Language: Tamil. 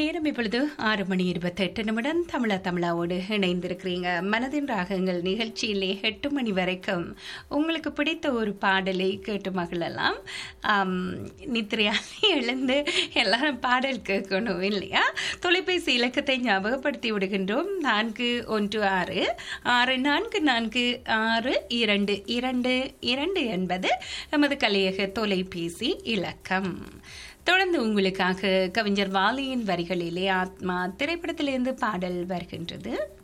நேரம் இப்பொழுது ஆறு மணி இருபத்தெட்டு நிமிடம் தமிழா தமிழாவோடு இணைந்திருக்கிறீங்க மனதின் ராகங்கள் நிகழ்ச்சியிலே எட்டு மணி வரைக்கும் உங்களுக்கு பிடித்த ஒரு பாடலை கேட்டு மகிழலாம் ஆம், நித்திரையாலே எழுந்து எல்லாரும் பாடல் கேட்கணும் இல்லையா தொலைபேசி இலக்கத்தை ஞாபகப்படுத்தி விடுகின்றோம் நான்கு ஒன்று ஆறு ஆறு நான்கு நான்கு ஆறு இரண்டு இரண்டு இரண்டு என்பது நமது கலையக தொலைபேசி இலக்கம் தொடர்ந்து உங்களுக்காக கவிஞர் வாலியின் வரிகளிலே ஆத்மா திரைப்படத்திலிருந்து பாடல் வருகின்றது